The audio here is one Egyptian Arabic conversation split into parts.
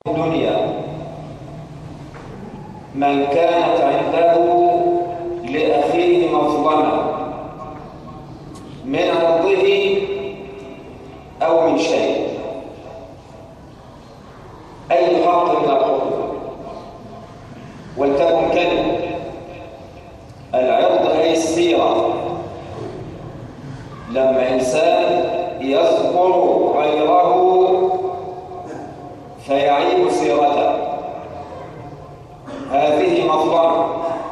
الدنيا من كانت عنده لأخيه مظلمة من عرضه أو من شيء أي حق من الحقوق ولتكن كلمة العرض أي السيرة لما إنسان يذكر غيره فيعيب سيرته هذه مظلمة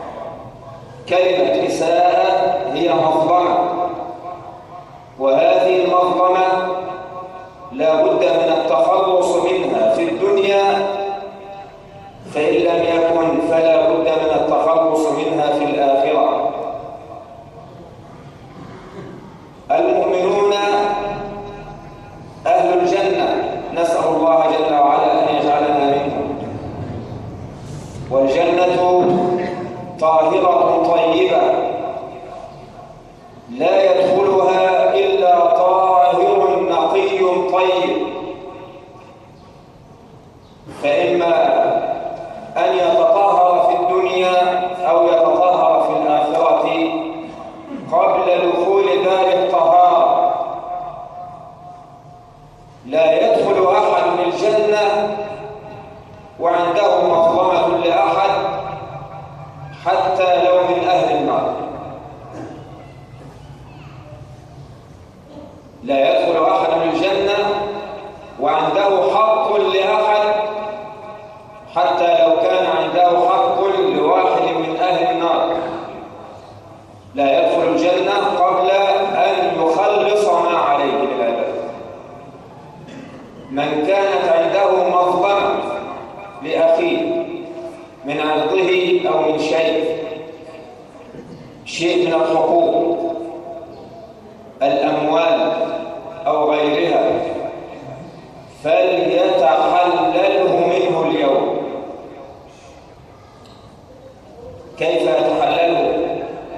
كلمة إساءة هي مظلمة وهذه المظلمة لا بد من التخلص منها في الدنيا فإن لم يكن فلا بد من التخلص منها في الآخرة المؤمنون أهل الجنة نسأل الله جل وعلا أن يجعلنا منهم والجنة طاهرة طيبة لا يدخلها إلا طاهر نقي طيب فإما أن يتطهر في الدنيا أو يتطهر في الآخرة قبل دخول دار الطهارة لا يدخل أحد الجنة وعنده مظلمة لأحد حتى لو من أهل النار لا يدخل أحد الجنة وعنده حق لأحد حتى لو كان عنده حق لواحد من أهل النار لا يدخل الجنة قبل أن يخلص ما عليه للعباد من كانت عنده مظلمة لأخيه من عرضه أو من شيء شيء من الحقوق الأموال أو غيرها فليتحلله منه اليوم كيف يتحلله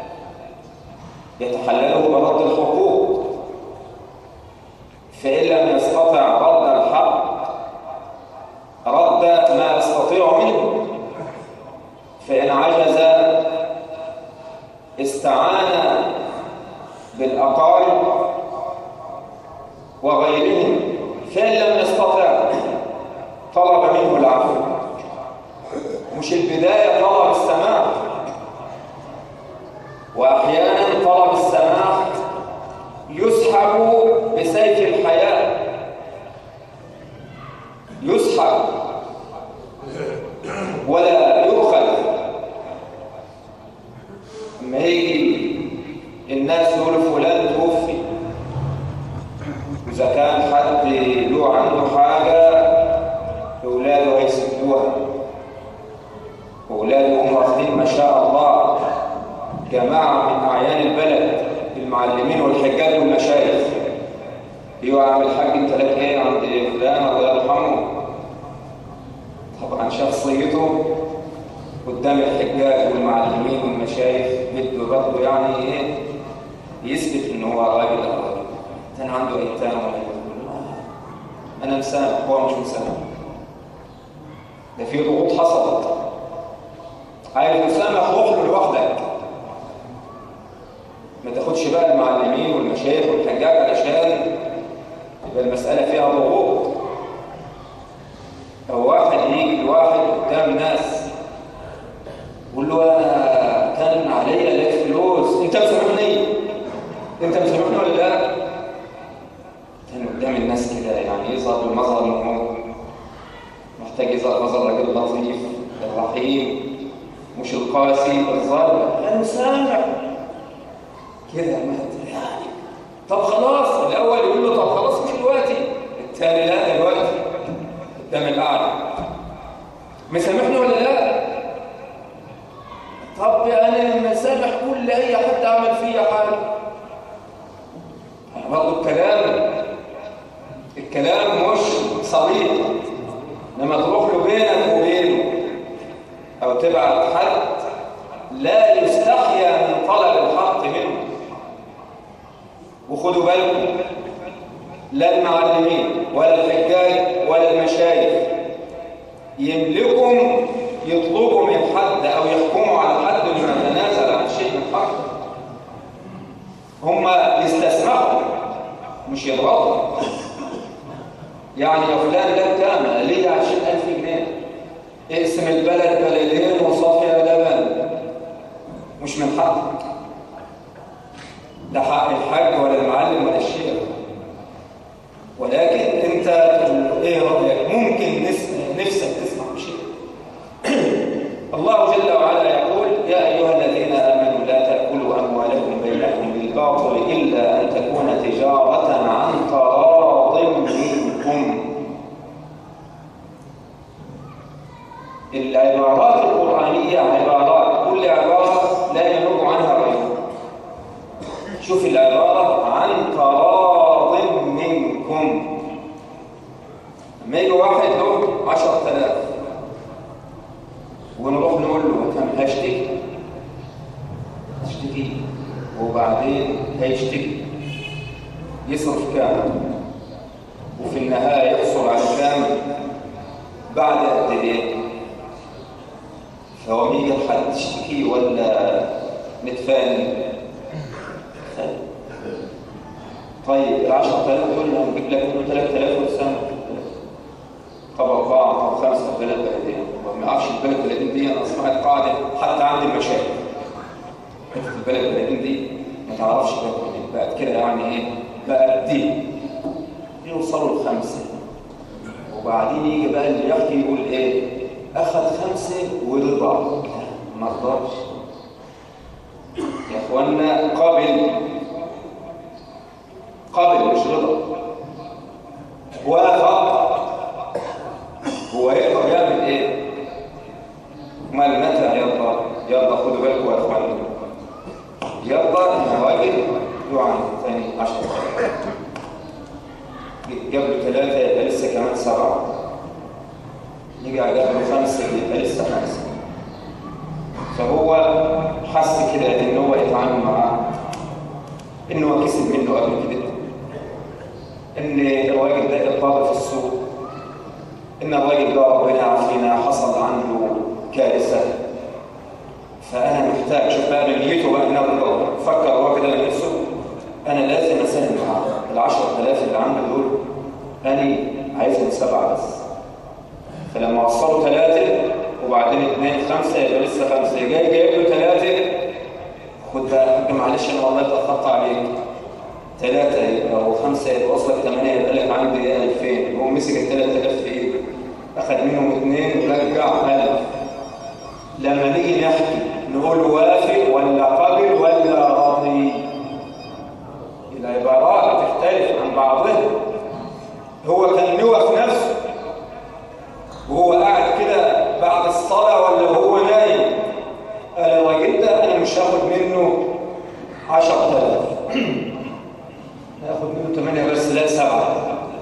يتحلله برد الحقوق فإن لم يستطع رد الحق رد ما يستطيع منه فإن عجز استعان بالأقارب وغيرهم فإن لم يستطع طلب منه العفو مش البداية طلب السماح وأحيانا طلب السماح يسحب بسيف الحياة يسحب ولا يؤخذ لما يجي الناس يقولوا فلان توفي إذا كان حد له عنده حاجة أولاده هيسدوها أولاده هم واخدين ما شاء الله جماعة من أعيان البلد المعلمين والحجاج والمشايخ ايوه يا عم الحاج انت لك ايه عند فلان الله يرحمه طبعا شخصيته قدام الحجاج والمعلمين والمشايخ بده برضه يعني ايه يثبت ان هو راجل او راجل كان عنده ايتام انا مسامح هو مش مسامح ده في ضغوط حصلت عايز مسامح روح له لوحدك ما تاخدش بقى المعلمين والمشايخ والحجاج علشان يبقى المسألة فيها ضغوط أو واحد يجي لواحد قدام ناس يقول له أنا كان عليا لك فلوس أنت مسامحني أنت مسامحني ولا لا؟ كان قدام الناس كده يعني يظهر بالمظهر المحمود محتاج يظهر مظهر راجل لطيف الرحيم مش القاسي الظالم أنا مسامح كده يعني طب خلاص الاول يقول له طب خلاص مش دلوقتي الثاني لا دلوقتي قدام الاعلى مسامحني ولا لا طب انا مسامح كل اي حد عمل فيا حاجه برضه الكلام الكلام مش صديق لما تروح له بينك وبينه او تبعت حد لا يستحيا من طلب الحق منه وخدوا بالكم لا المعلمين ولا الحجاج ولا المشايخ يملكهم يطلبوا من حد أو يحكموا على حد لما يتنازل عن شيء من حقه هم يستسمحوا مش يضغطوا يعني يا فلان لا كام ليه 20000 جنيه اقسم البلد بلدين وصافي لبن مش من حقك ده حق الحاج ولا المعلم ولا الشيخ ولكن انت ايه رايك ممكن نفسك تسمع شيء الله جل وعلا يقول يا ايها الذين امنوا لا تاكلوا اموالكم بينكم بالباطل الا ان تكون تجاره عن تراض منكم العبارات القرانيه عبارات كل عباره لا ينوب عنها غيره شوف العباره عن تراض منكم لما يجي واحد له 10000 ونروح نقول له كم هشتكي تشتكي وبعدين هيشتكي يصرف كام وفي النهاية يحصل على كام بعد قد ايه فهو مين حد تشتكي ولا متفاني طيب ال 10000 دول هنجيب لك منه 3000 وتسمى طب أربعة طب خمسة بلد بلدين وما أعرفش البلد بلدين دي أنا أسمعت قاعدة حتى عند المشايخ حتة البلد بلدين دي ما تعرفش بلد بقت كده يعني إيه بقت دي يوصلوا لخمسة وبعدين يجي بقى اللي يحكي يقول إيه أخذ خمسة ورضا ما رضاش يا إخوانا قابل قابل مش رضا وافق هو يقدر يعمل ايه امال متى يرضى يرضى خدوا بالكم يا اخواني يرضى ان راجل يعاني ثاني عشر جاب له ثلاثة يبقى لسه كمان سبعة يجي جاب له خمسة يبقى لسه خمسة فهو حس كده ان هو يتعامل معاه ان هو كسب منه قبل كده ان الراجل ده اضطر في السوق ان الراجل ده ربنا يعافينا حصل عنده كارثه فانا محتاج شوف بقى نيته بقى انه فكر هو كده لنفسه انا لازم اساهم معاه ال 10000 اللي عنده دول انا عايزهم سبعه بس فلما وصلوا ثلاثه وبعدين اثنين خمسه يبقى لسه خمسه جاي جايب له ثلاثه خد بقى معلش انا والله اتاخرت عليك ثلاثة يبقى أو خمسة يبقى وصلك ثمانية يبقى لك عندي 2000 هو مسك ال 3000 في إيده أخذ منهم اثنين ورجع 1000 لما نيجي نحكي نقول وافق ولا قبل ولا راضي العبارات تختلف عن بعضها هو كان نوى في نفسه وهو قاعد كده بعد الصلاة ولا هو نايم قال الراجل ده أنا مش هاخد منه 10000 ناخد منه 8 بس لا سبعة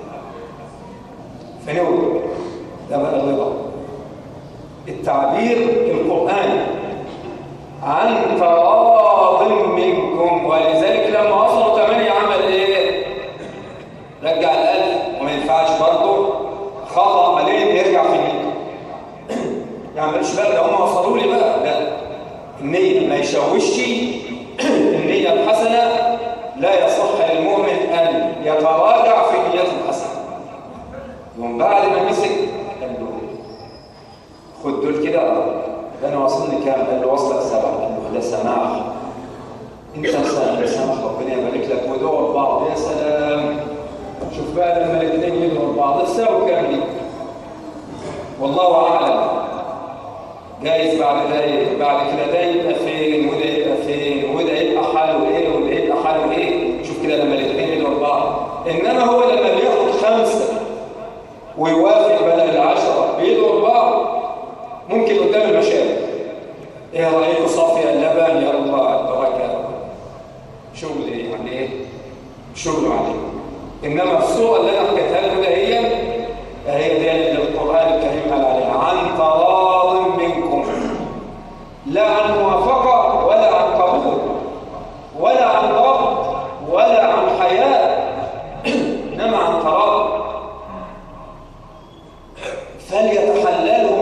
فنقول ده بقى الرضا التعبير القرآني عن تراض منكم ولذلك لما وصلوا 8 عمل ايه؟ رجع الألف وما ينفعش برضه خطأ عليه يرجع في النية يعني ماليش بقى ده هم وصلوا لي بقى لا النية ما يشوشش النية الحسنة لا يصح للمؤمن أن يتراجع في نية الحسنة ومن بعد ما مسك قال له خد دول كده ده انا وصلني كام قال له وصلك سبعة قال له ده سماح انت سامح ربنا يبارك لك ودعوا بعض يا سلام شوف بقى لما الاثنين يدعوا بعض تساوي كام دي والله اعلم جايز بعد ده بعد كده ده يبقى فين وده يبقى فين وده يبقى حاله ايه وده يبقى حاله ايه شوف كده لما الاثنين يدعوا بعض انما هو لما بياخد خمسه ويوافق بدل العشره بيدعوا بعض ممكن قدام المشايخ ايه رايكم صافي اللبن يا الله البركه شغل ايه يعني ايه شغل عليه انما الصوره اللي انا حكيتها لكم ده هي هي دي اللي القران الكريم قال عليها عن تراض منكم لا عن موافقه ولا عن قبول ولا عن ضبط ولا عن حياء انما عن تراض فليتحللوا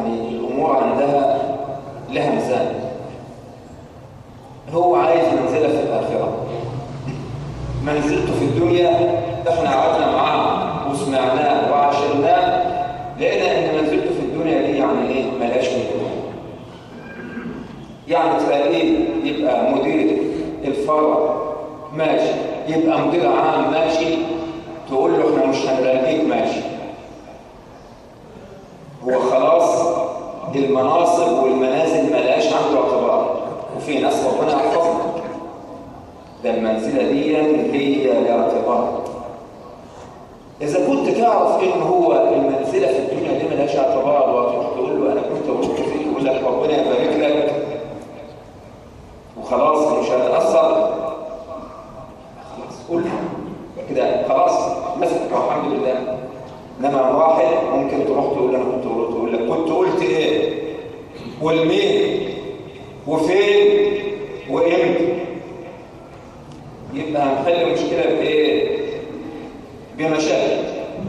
يعني الأمور عندها لها ميزان هو عايز منزلة في الآخرة منزلته في الدنيا احنا قعدنا معاه وسمعناه وعاشرناه لقينا ان منزلته في الدنيا دي يعني ايه ملهاش ميزان يعني تلاقيه يبقى مدير الفرع ماشي يبقى مدير عام ماشي تقول له احنا مش هنلاقيك ماشي هو خلاص المناصب والمنازل ملهاش عنده اعتبار وفي ناس ربنا يحفظنا ده المنزله دي هي الاعتبار اذا كنت تعرف ان هو المنزله في الدنيا دي ملهاش اعتبار وتروح تقول له انا كنت قلت فيك يقول لك ربنا يبارك لك وخلاص مش هتاثر خلاص قول كده خلاص مسك والحمد لله انما واحد ممكن تروح تقول له انا كنت قلت تقول لك كنت قلت ايه والمين وفين وامتى يبقى هنحل مشكله بايه بمشاكل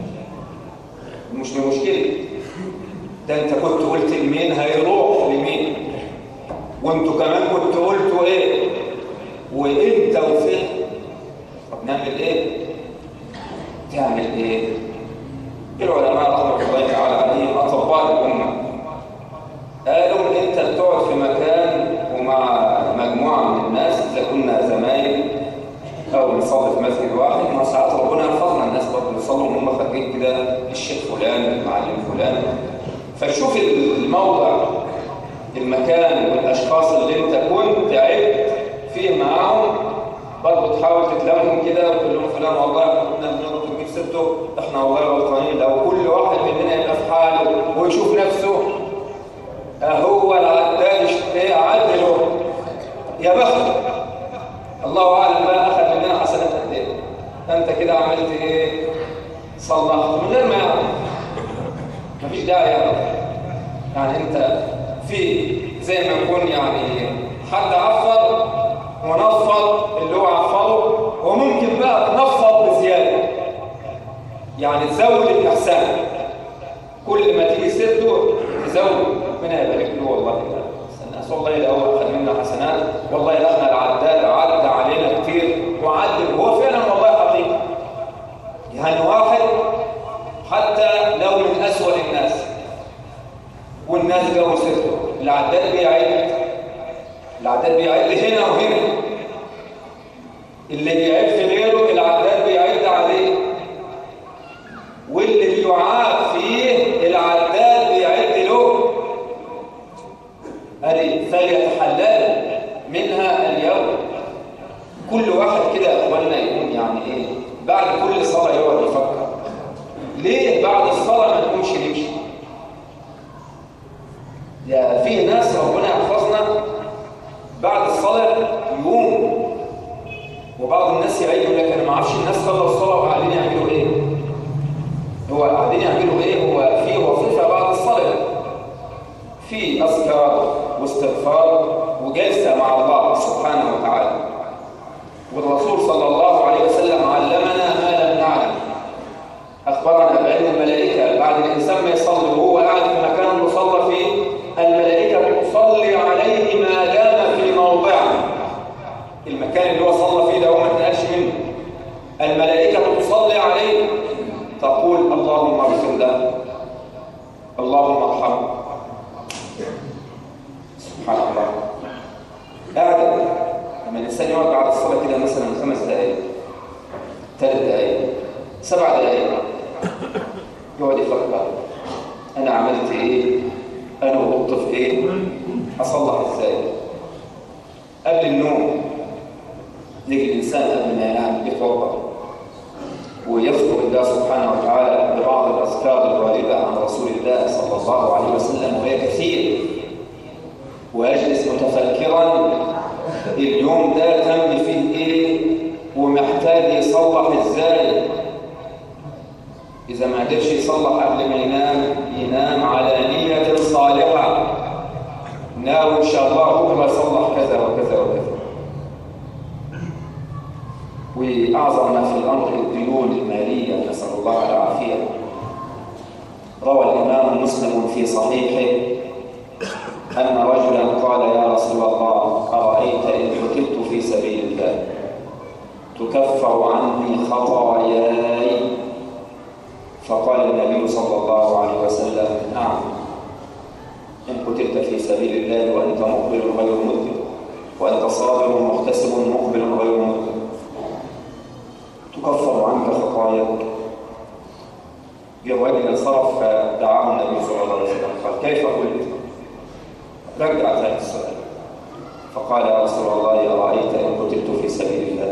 مش بمشكله ده انت كنت قلت لمين هيروح لمين وانتوا كمان كنت قلتوا ايه وامتى وفين طب نعمل ايه تعمل ايه العلماء رحمه الله تعالى عليهم اطباء الامه قالوا انت بتقعد في مكان ومع مجموعه من الناس اذا كنا زمايل او نصلي في مسجد واحد ما ساعات ربنا يحفظنا الناس برضه بيصلوا وهم خارجين كده الشيخ فلان المعلم فلان فشوف الموضع المكان والاشخاص اللي انت كنت عبت فيه معاهم برضه تحاول تتلمهم كده وتقول لهم فلان والله كنا بنغلط ونجيب سيرته احنا والله غلطانين لو كل واحد مننا يبقى في حاله ويشوف نفسه هو العداد ايه عدله يا بخت الله اعلم بقى اخذ مننا حسنات قد ايه انت كده عملت ايه صلحت من غير ما يعرف مفيش داعي يعرف يعني انت في زي ما يكون يعني حد عفر ونفض اللي هو عفره وممكن بقى تنفض بزياده يعني تزود الاحسان كل ما تيجي سيرته تزود ربنا يبارك له والله الناس والله لو اخذ منا حسنات والله احنا العداد عدى علينا كتير وعدل هو فعلا والله حقيقي يعني واحد حتى لو من اسوأ الناس والناس جو سيرته العداد بيعد العداد بيعد هنا وهنا اللي بيعد في غيره العداد بيعد عليه واللي بيعاب فيه العداد بيعد له أدي فليتحلل منها اليوم كل واحد كده يا اخواننا يكون يعني ايه بعد كل صلاه يقعد يفكر ليه بعد الصلاه ما نقومش نمشي يا في ناس ربنا يحفظنا بعد الصلاه يقوم وبعض الناس يعيد يقول لك انا ما اعرفش الناس صلوا الصلاه وقاعدين يعملوا ايه هو قاعدين يعملوا ايه هو في وظيفه بعد الصلاه في اذكار واستغفار وجلسه مع الله سبحانه وتعالى والرسول صلى الله عليه وسلم علمنا ما لم نعلم اخبرنا بان الملائكه بعد الانسان ما يصلي وهو قاعد في مكان مصلى فيه الملائكه تصلي عليه ما دام في موضعه المكان اللي هو صلى فيه ده هو ما اتنقلش منه الملائكه تصلي عليه تقول اللهم اغفر له اللهم ارحمه سبحان الله قاعد لما الانسان يقعد بعد الصلاه كده مثلا خمس دقائق ثلاث دقائق سبع دقائق يقعد يفكر انا عملت ايه انا غلطت في ايه اصلح ازاي قبل النوم نيجي الانسان قبل ما ينام يتوضا ويذكر الله سبحانه وتعالى ببعض الاذكار الوارده عن رسول الله صلى الله عليه وسلم وهي كثير ويجلس متفكرا اليوم ده تم فيه ايه ومحتاج يصلح ازاي اذا ما قدرش يصلح قبل ما ينام ينام على نية صالحة ناوي ان شاء الله بكره يصلح كذا وكذا وكذا واعظم ما في الامر الديون الماليه نسال الله العافيه روى الإمام مسلم في صحيحه أن رجلا قال يا رسول الله أرأيت إن قتلت في سبيل الله تكفر عني خطاياي فقال النبي صلى الله عليه وسلم نعم إن قتلت في سبيل الله وأنت مقبل غير مدبر وأنت صابر محتسب مقبل غير مدبر تكفر عنك خطاياك الرجل انصرف فدعاه النبي صلى الله عليه وسلم قال كيف قلت رجع ذلك السؤال فقال يا رسول الله أرأيت إن قتلت في سبيل الله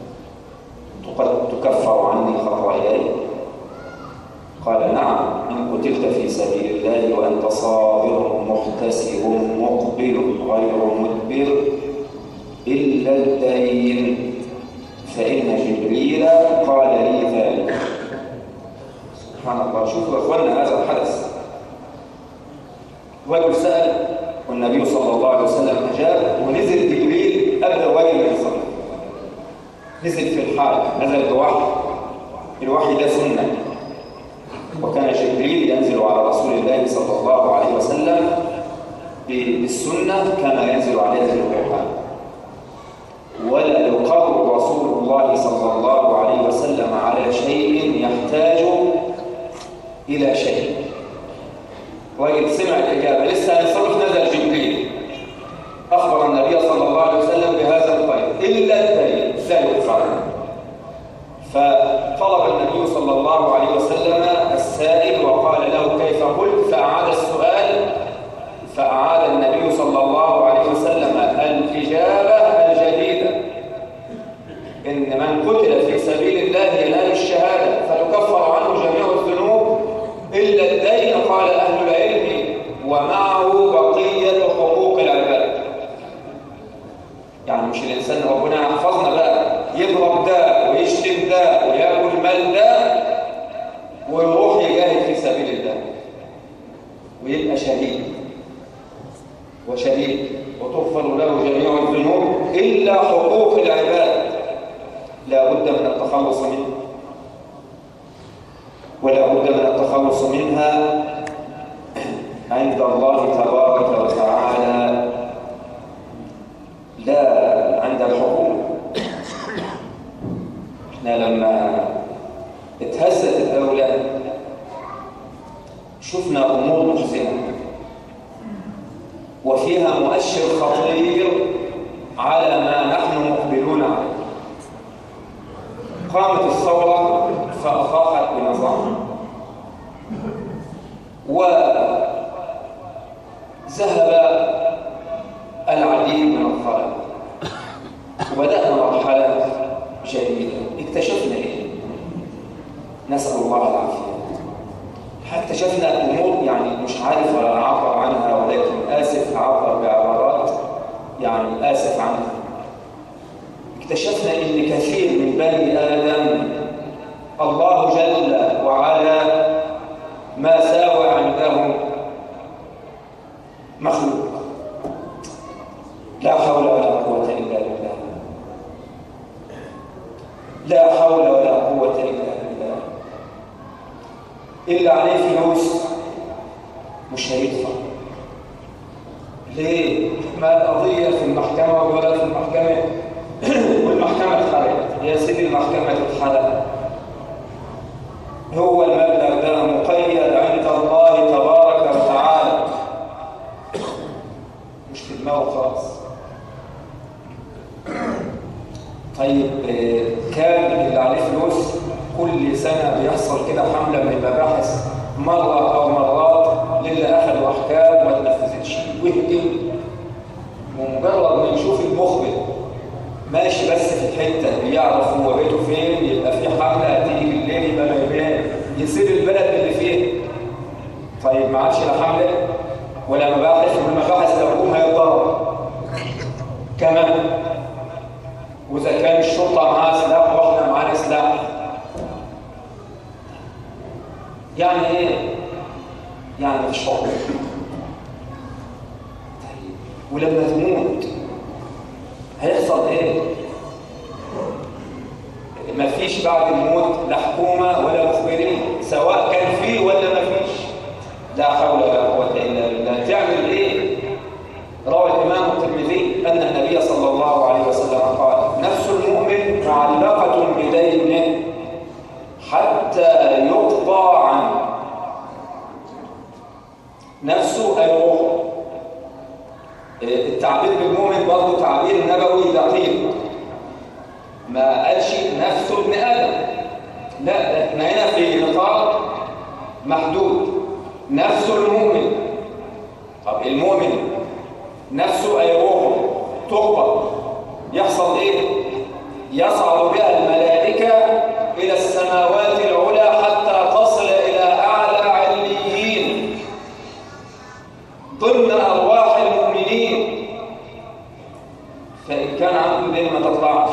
تكفر عني خطاياي قال نعم إن قتلت في سبيل الله وأنت صابر محتسب مقبل غير مدبر إلا الدين فإن جبريل قال لي ذلك سبحان الله شوفوا يا اخوانا هذا الحدث رجل سأل والنبي صلى الله عليه وسلم أجاب ونزل جبريل قبل الرجل ما يصلي نزل في الحال نزل بوحي الوحي ده سنة وكان جبريل ينزل على رسول الله صلى الله عليه وسلم بالسنة كما ينزل عليه في القرآن ولا يقر رسول الله صلى الله عليه وسلم على شيء يحتاج إلى شيء راجل سمع الإجابة لسه هيصرف نزل جبريل أخبر النبي صلى الله عليه وسلم بهذا القيد إلا الدين لا يدفع فطلب النبي صلى الله عليه وسلم السائل وقال له كيف قلت فأعاد السؤال فأعاد النبي صلى الله عليه وسلم الإجابة الجديدة إن من قتل في سبيل الله ينال الشهادة فتكفر عنه جميع الذنوب إلا الدين قال أهل العلم ومعه بقية حقوق العباد يعني مش الإنسان ربنا يحفظنا بقى يضرب ده ويشتم ده ويأكل مال ده ويروح يجاهد في سبيل الله ويبقى شهيد وشهيد وتغفر له جميع الذنوب إلا حقوق العباد لا بد من التخلص منها ولا بد من التخلص منها عند الله تبارك وتعالى لا عند الحكومة احنا لما اتهزت الدولة شفنا أمور محزنة وفيها مؤشر خطير على ما نحن مقبلون عليه قامت الثورة فأخافت بنظام وذهب العديد من الخلق وبدأنا مرحلة جديدة اكتشفنا إيه؟ نسأل الله العافية اكتشفنا أمور يعني مش عارف ولا أعبر عنها ولكن آسف أعبر بعبارات يعني آسف عنها اكتشفنا ان كثير من بني ادم الله جل وعلا ما ساوى عندهم مخلوق لا حول ولا قوه الا بالله لا حول ولا قوه الا بالله الا عليه فلوس مش هيدفع ليه ما القضيه في المحكمه ولا في المحكمه والمحكمة اتحرقت يا سيدي المحكمة تتحرق هو المبلغ ده مقيد عند الله تبارك وتعالى مش في دماغه خالص طيب كان اللي عليه فلوس كل سنة بيحصل كده حملة من المباحث مرة أو مرات للي أخذوا أحكام ما تنفذتش ويهدم ومجرد ما يشوف المخبر ماشي بس في الحته اللي يعرف هو بيته فين يبقى في حمله هتيجي بالليل يبقى ما يبان يسيب البلد اللي فيه طيب ما عادش لا حمله ولا مباحث والمباحث لو هم هيتضرب كمان واذا كان الشرطه معاها سلاح واحنا معانا سلاح يعني ايه؟ يعني مش حكم طيب ولما تموت هيحصل ايه مفيش بعد الموت لا حكومه ولا مخبرين سواء كان فيه ولا مفيش لا حول ولا قوة إلا بالله تعمل إيه؟ روى الإمام الترمذي أن النبي صلى الله عليه وسلم قال نفس المؤمن معلقة بدينه حتى يقضى عنه نفسه أي روحه التعبير بالمؤمن برضه تعبير نبوي دقيق ما قالش نفس ابن آدم لا احنا هنا في نطاق محدود نفس المؤمن طب المؤمن نفسه أي روحه تقبض يحصل إيه؟ يصعد بها الملائكة إلى السماوات العلى حتى تصل إلى أعلى عليين ضمن أرواح المؤمنين فإن كان عنده دين ما تطلعش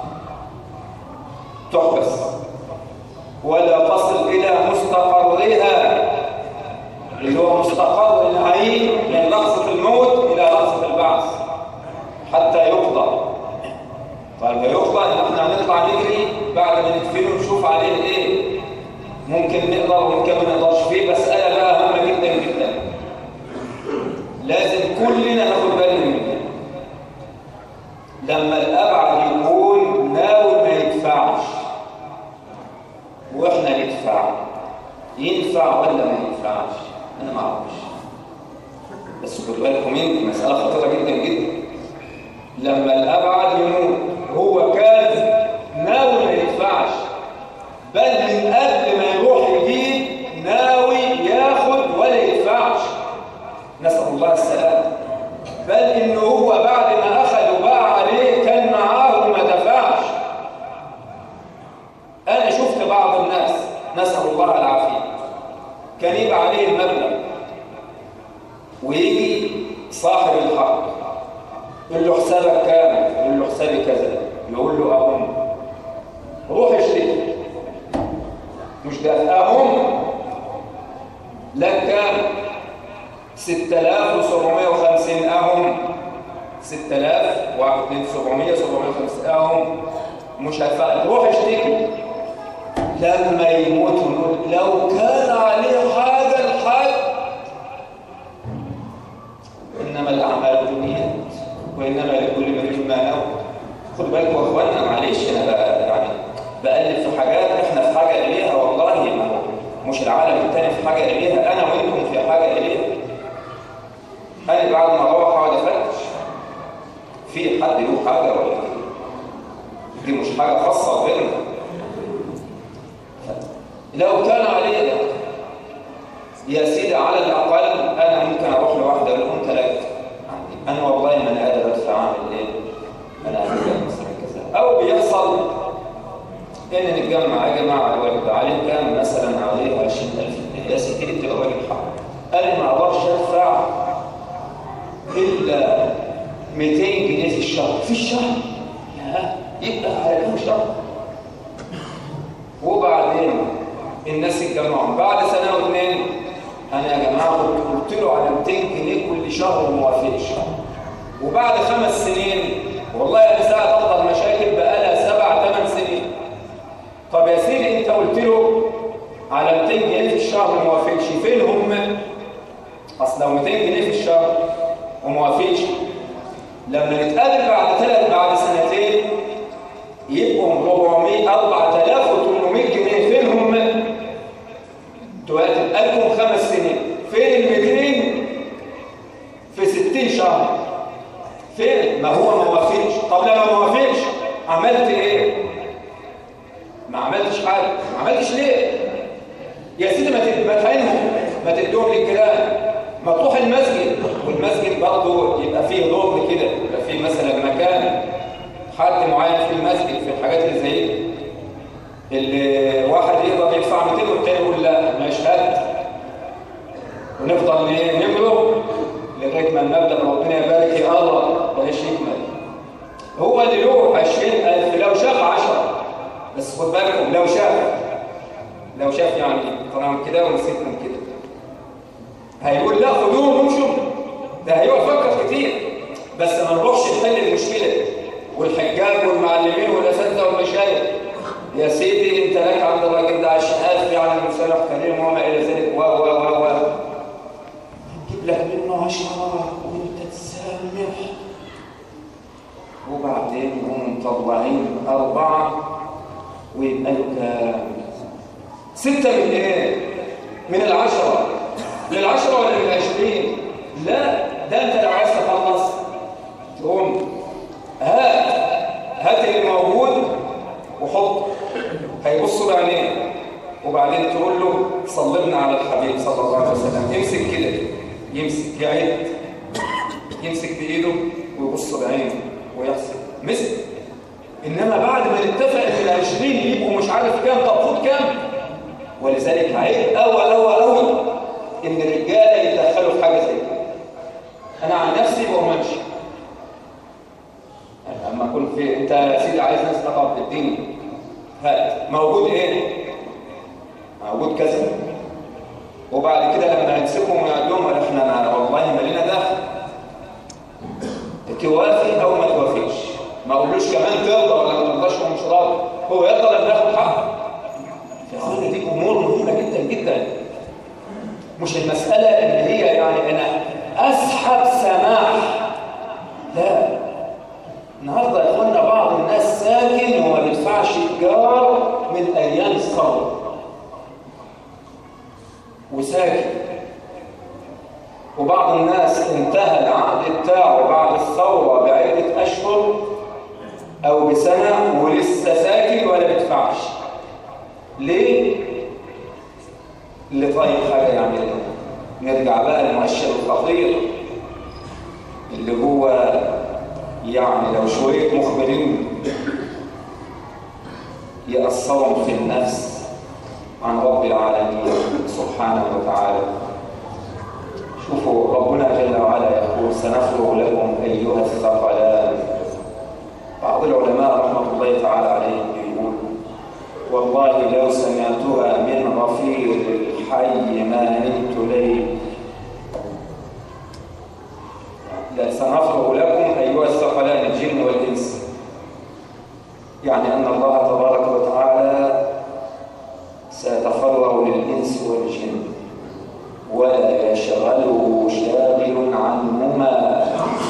تحبس ولا تصل إلى مستقرها اللي هو مستقر العين من لحظة الموت إلى لحظة البعث حتى يقضى طيب يقضى إن احنا هنطلع نجري بعد ما ندفنه نشوف عليه إيه ممكن نقدر وممكن ما نقدرش فيه مسألة بقى هامة جدا جدا لازم كلنا ناخد بالنا منها لما الأبعد يكون ناوي ما يدفعش واحنا ندفع ينفع ولا ما ينفعش انا ما اعرفش بس خدوا بالكم انت مساله خطيره جدا جدا لما الابعد يموت هو كان ناوي ما يدفعش بل من قبل ما يروح يجيب ناوي ياخد ولا يدفعش نسال الله السلامه بل انه هو بعد ما اخذ وباع عليه كان معاه وما دفعش انا شفت بعض الناس نسال الله العافيه كان يبقى عليه المبلغ ويجي صاحب الحق يقول له حسابك كام يقول له حسابي كذا يقول له اهم روح اشتري مش ده اهم لك كام 6750 اهم 6000 واحد 700 750 اهم مش هدفع روح اشتكي لما يموت ونقول لو كان عليه حاجة الحد إنما الأعمال بالنيات وإنما لكل امرئ ما نوى خد بالكم يا إخوانا معلش أنا بقى يعني بألف في حاجات إحنا في حاجة إليها والله ما هو مش العالم التاني في حاجة إليها أنا وأنتم في حاجة إليها أنا بعد ما أروح أقعد أفتش في حد له حاجة ولا دي مش حاجة خاصة بينا لو كان عليه يا سيدي على الأقل أنا ممكن أروح لواحدة أقول أنت لك أنا والله ما أنا قادر أدفع أعمل إيه أنا أعمل مثلا كذا أو بيحصل إن نتجمع يا جماعة الواجب عليه كام مثلا عليه 20000 جنيه يا سيدي أنت راجل حق أنا ما أقدرش أدفع إلا 200 جنيه في الشهر في الشهر يبقى على كم شهر وبعدين الناس اتجمعوا بعد سنه واثنين انا يا جماعه قلت له على 200 جنيه كل شهر وما وافقش وبعد خمس سنين والله انا ساعه تفضل مشاكل بقالها سبع ثمان سنين طب يا سيدي انت قلت له على 200 جنيه في الشهر وما وافقش فين هم اصل لو 200 جنيه في الشهر وما وافقش لما نتقابل بعد ثلاث بعد سنتين يبقوا 400 4800 جنيه فين هم دلوقتي لكم خمس سنين فين ال 200 في 60 شهر فين ما هو ما وافقش طب لما ما وافقش عملت ايه ما عملتش حاجه ما عملتش ليه يا سيدي ما تدفعينهم ما تدوهم للجيران ما تروح المسجد والمسجد برضه يبقى فيه ضغط كده يبقى فيه مثلا مكان حد معين في المسجد في الحاجات اللي زي دي اللي واحد يقدر يدفع 200 والتاني يقول لا مش هات ونفضل نمره لغايه ما المبلغ ربنا يبارك يقرب بلاش يكمل هو اللي له 20000 لو شاف 10 بس خد بالكم لو شاف لو شاف يعني طبعا كده ونسيتهم كده هيقول لا خدوهم وامشوا ده هيقعد يفكر كتير بس ما نروحش نحل المشكله والحجاج والمعلمين والاساتذه والمشايخ يا سيدي انت لك عند الراجل ده 20000 يعني المسلح كريم وما الى ذلك و و و و لك منه عشرة وانت تسامح وبعدين هم مطلعين أربعة ويبقى له كام ستة من إيه؟ من العشرة للعشرة ولا من العشرين؟ لا ده أنت لو عايز تخلص تقوم هات هات اللي موجود وحط هيبصوا بعينيه وبعدين تقول له صلبنا على الحبيب صلى الله عليه وسلم يمسك كده يمسك يعد يمسك بايده ويبص بعينه ويحسب مسك انما بعد ما نتفق ان ال20 يبقوا مش عارف كام طب خد كام ولذلك عيب قوي قوي قوي ان الرجاله يتدخلوا في حاجه زي كده انا عن نفسي بقوم امشي اما اكون في انت يا سيدي عايز ناس تقعد في الدين هات موجود ايه موجود كذا وبعد كده لما يمسكهم ويقعد لهم احنا ما والله مالينا دخل توافي او ما توافيش ما اقولوش كمان ترضى ولا ما ترضاش هو مش راضي هو يرضى لما ياخد حقه يا اخوانا دي امور مهمه جدا جدا مش المساله ان هي يعني انا اسحب سماح لا النهارده يا اخوانا بعض الناس ساكن وما بيدفعش ايجار من ايام الثوره وساكن وبعض الناس انتهى العقد بتاعه بعد الثوره بعده اشهر او بسنه ولسه ساكن ولا بيدفعش ليه اللي طيب حاجه يعملها نرجع بقى للمؤشر الخطير اللي هو يعني لو شوية مخبرين يأثروا في النفس عن رب العالمين سبحانه وتعالى شوفوا ربنا جل وعلا يقول سنفرغ لكم أيها الثقلان بعض العلماء رحمة الله تعالى عليهم يقول والله لو سمعتها من غفير الحي ما نمت ليل سنفرغ لكم أيها الثقلان الجن والإنس يعني أن الله تبارك وتعالى سيتفرغ للإنس والجن ولا يشغله شاغل عنهما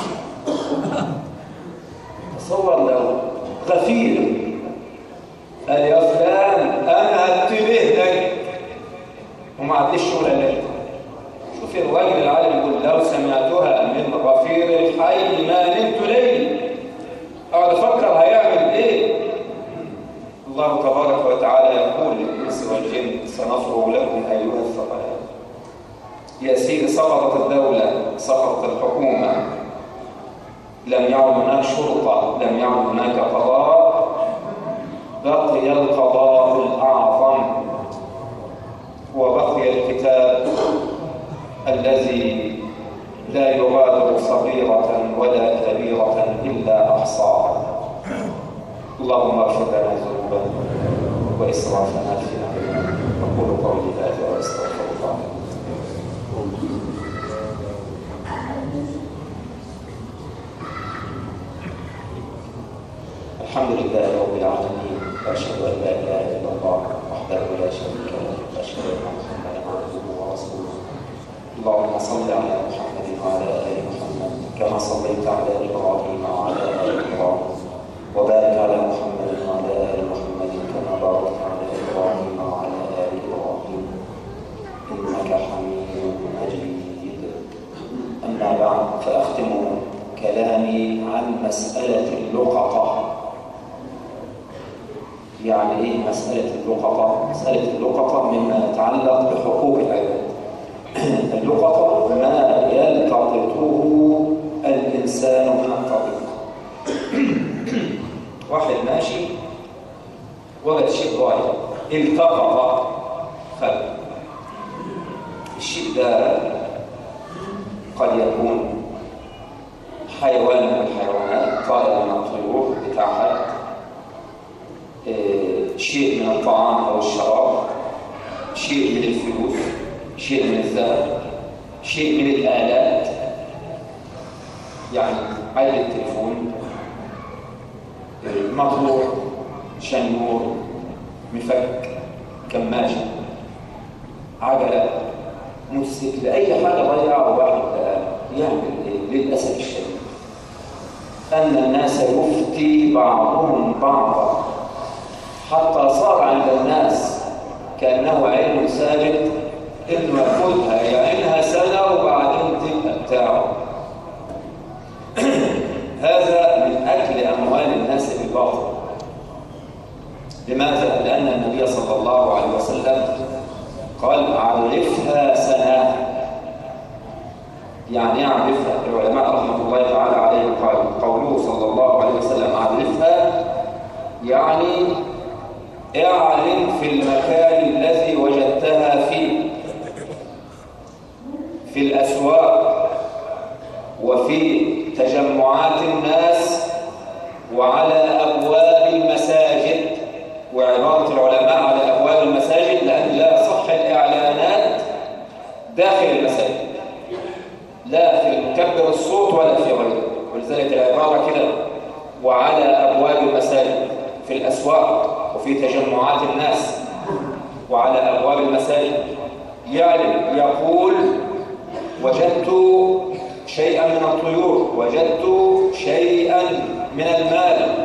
تصور لو غفير قال يا فلان أنا هتبه لك وما عدلش شغل لك شوف الراجل العالم يقول لو سمعتها من غفير الحي ما نمت ليل اقعد افكر هيعمل ايه الله تبارك وتعالى يقول للانس والجن سنفرغ لكم ايها الثقلان يا سيدي سقطت الدوله سقطت الحكومه لم يعد هناك شرطه لم يعد هناك قضاء بقي القضاء الاعظم وبقي الكتاب الذي لا يغادر صغيرة ولا كبيرة إلا أحصاها اللهم اغفر لنا ذنوبنا وإسرافنا في أمرنا أقول قولي هذا وأستغفر الله الحمد لله رب العالمين وأشهد أن لا إله إلا الله وحده لا شريك له وأشهد أن محمدا عبده ورسوله اللهم صل على محمد وعلى ال محمد كما صليت على ابراهيم وعلى ال ابراهيم وبارك على محمد وعلى ال محمد كما باركت على ابراهيم وعلى ال ابراهيم انك حميد مجيد اما بعد فاختم كلامي عن مساله اللقطه يعني ايه مساله اللقطه مساله اللقطه مما يتعلق بحقوق العباد اللقطة ما يلتقطه الإنسان من الطريق واحد ماشي وجد شيء ضايع التقط خلق الشيء ده قد يكون حيوان من الحيوانات طائر من الطيور بتاع حد شيء من الطعام أو الشراب شيء من الفلوس شيء من الذهب شيء من الآلات يعني علبة التليفون مطروح شنور مفك كماشة عجلة موتوسيكل اي حاجه ضيعه وبعد يعمل ايه للاسف الشديد ان الناس يفتي بعضهم بعضا حتى صار عند الناس كانه علم ثابت انه ياخذها يعينها سنه وبعدين تبقى بتاعه هذا من اكل اموال الناس بالباطل لماذا؟ لأن النبي صلى الله عليه وسلم قال عرفها سنة يعني عرفها العلماء رحمة الله تعالى عليهم قال قوله صلى الله عليه وسلم عرفها يعني اعلم في المكان الذي وجدتها فيه في الأسواق وفي تجمعات الناس وعلى أبواب المساجد وعبارة العلماء على أبواب المساجد لأن لا صح الإعلانات داخل المساجد لا في مكبر الصوت ولا في غيره ولذلك العبارة كده وعلى أبواب المساجد في الأسواق وفي تجمعات الناس وعلى أبواب المساجد يعلم يقول وجدت شيئا من الطيور وجدت شيئا من المال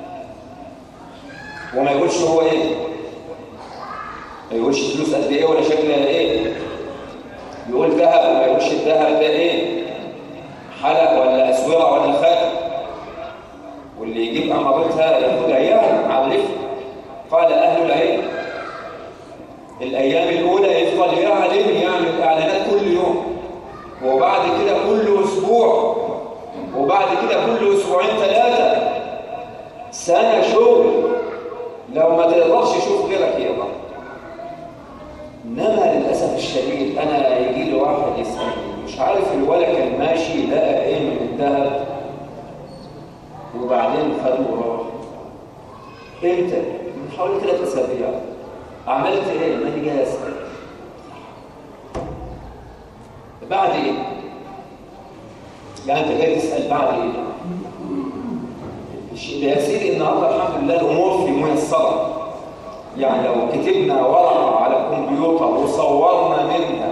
وما يقولش هو ايه ما يقولش فلوس قد ايه ولا شكلها ايه يقول ذهب وما يقولش الذهب ده ايه حلق ولا اسوره ولا خاتم واللي يجيب امارتها ياخدها يعني عرفها قال اهل العلم الايام الاولى يفضل يعلم يعمل اعلانات كل يوم وبعد كده كل اسبوع وبعد كده كل اسبوعين ثلاثه سنه شغل لو ما تقدرش شوف غيرك يقدر انما للاسف الشديد انا يجي لي واحد يسالني مش عارف الولد كان ماشي لقى ايه من الذهب وبعدين خدوه وراح امتى؟ من حوالي ثلاث اسابيع عملت ايه؟ ما جاي اسال بعد ايه؟ يعني انت جاي تسال بعد ايه؟ يا سيدي النهارده الحمد لله الامور في ميسره يعني لو كتبنا ورقه على الكمبيوتر وصورنا منها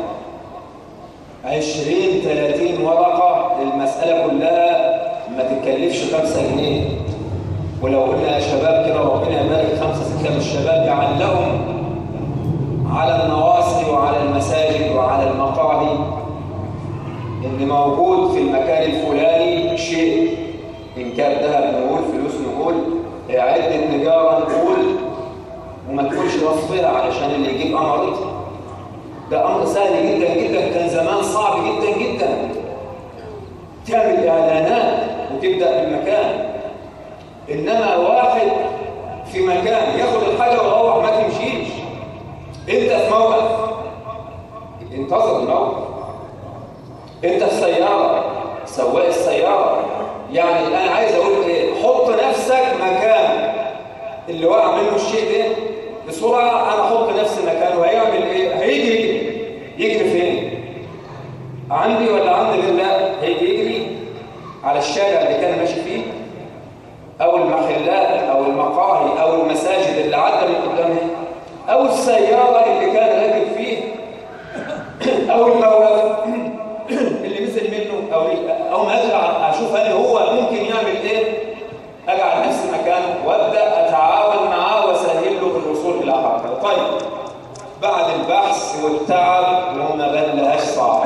20 30 ورقه المساله كلها ما تتكلفش 5 جنيه ولو قلنا يا شباب كده ربنا يبارك خمسه سته من الشباب يعلقهم على النواصي وعلى المساجد وعلى المقاهي ان موجود في المكان الفلاني شيء إن كان ذهب نقول فلوس نقول عدة تجارة نقول وما تقولش وصفها علشان اللي يجيب أمرتها ده أمر سهل جدا جدا كان زمان صعب جدا جدا تعمل إعلانات وتبدأ بالمكان إنما واحد في مكان ياخد الحاجة ويروح ما تمشيش أنت في موقف انتظر الموقف أنت في سيارة سواق السيارة يعني انا عايز اقول ايه حط نفسك مكان اللي وقع منه الشيء ده بسرعه انا احط نفسي مكانه هيعمل ايه هيجري يجري فين عندي ولا عند غير لا هيجي يجري على الشارع اللي كان ماشي فيه او المحلات او المقاهي او المساجد اللي عدى من قدامها او السياره اللي كان راكب فيه او الموقف اللي نزل منه او او ما ارجع اشوف هل هو ممكن يعمل ايه اجعل نفسي مكانه وابدا اتعاون معاه واسهل له في الوصول الى حقه طيب بعد البحث والتعب وما بلهاش صاحب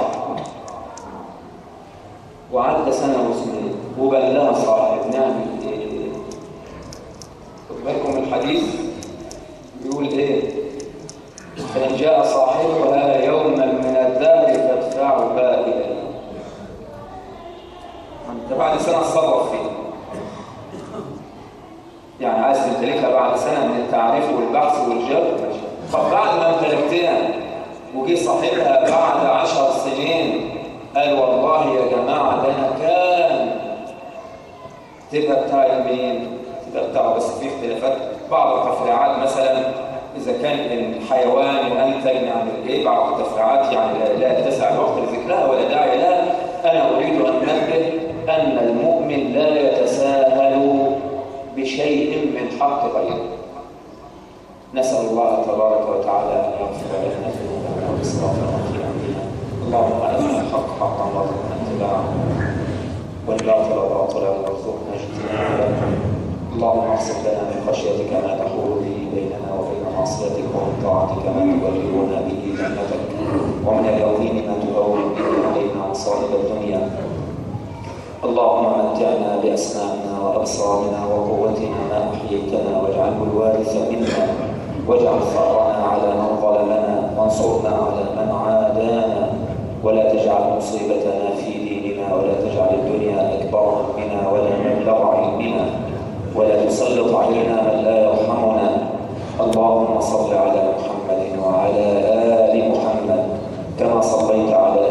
وعدى سنه وسنين وبلها صاحب نعمل ايه خد بالكم الحديث بيقول ايه فان جاء صاحبها يوما من الدهر فادفعها اليه انت بعد سنه تصرف فيه يعني عايز تمتلكها بعد سنه من التعريف والبحث والجر طب بعد ما امتلكتها وجي صاحبها بعد عشر سنين قال والله يا جماعه ده انا كان تبقى بتاع مين؟ تبقى بتاعه بس في اختلافات بعض التفريعات مثلا اذا كان الحيوان وانتج نعمل ايه بعض التفريعات يعني لا, لا يتسع الوقت لذكرها ولا داعي لها انا اريد ان انبه ان المؤمن لا يتساهل بشيء من حق غيره نسال الله تبارك وتعالى ان يغفر لنا ذنوبنا واسرافنا في امرنا اللهم أرنا الحق حقا وارزقنا اتباعه والباطل باطلا وارزقنا اجتنابه اللهم اقسم لنا من خشيتك ما تحول به بيننا وبين معصيتك ومن طاعتك ما تبلغنا به جنتك ومن اليقين ما تهون به علينا مصائب الدنيا اللهم متعنا بأسمائنا وأبصارنا وقوتنا ما أحييتنا واجعله الوارث منا واجعل ثأرنا على من ظلمنا وانصرنا على من عادانا ولا تجعل مصيبتنا في ديننا ولا تجعل الدنيا أكبر همنا ولا مبلغ علمنا ولا تسلط علينا من لا يرحمنا اللهم صل على محمد وعلى آل محمد كما صليت على